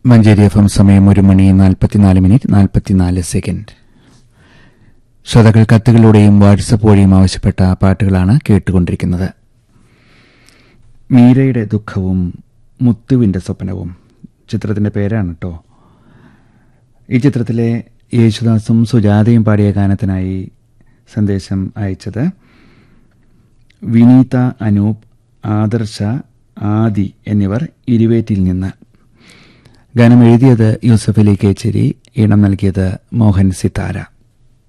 Manjeri F M സമയം ഒരു മണി നാൽപ്പത്തിനാല് മിനിറ്റ് നാൽപ്പത്തിനാല് സെക്കൻഡ് ശ്രോതാക്കൾ കത്തുകളിലൂടെയും വാട്സപ്പ് വഴിയും ആവശ്യപ്പെട്ട പാട്ടുകളാണ് കേട്ടുകൊണ്ടിരിക്കുന്നത് മീരയുടെ ദുഃഖവും മുത്തുവിന്റെ സ്വപ്നവും ചിത്രത്തിന്റെ പേരാണ് കേട്ടോ ഈ ചിത്രത്തിലെ യേശുദാസും സുജാതയും പാടിയ ഗാനത്തിനായി സന്ദേശം അയച്ചത് വിനീത അനൂപ് ആദർശ ആദി എന്നിവർ ഇരുവേറ്റിൽ നിന്ന് ഗാനം എഴുതിയത് യൂസഫ് അലി കേച്ചേരി ഈണം നൽകിയത് മോഹൻ സിത്താര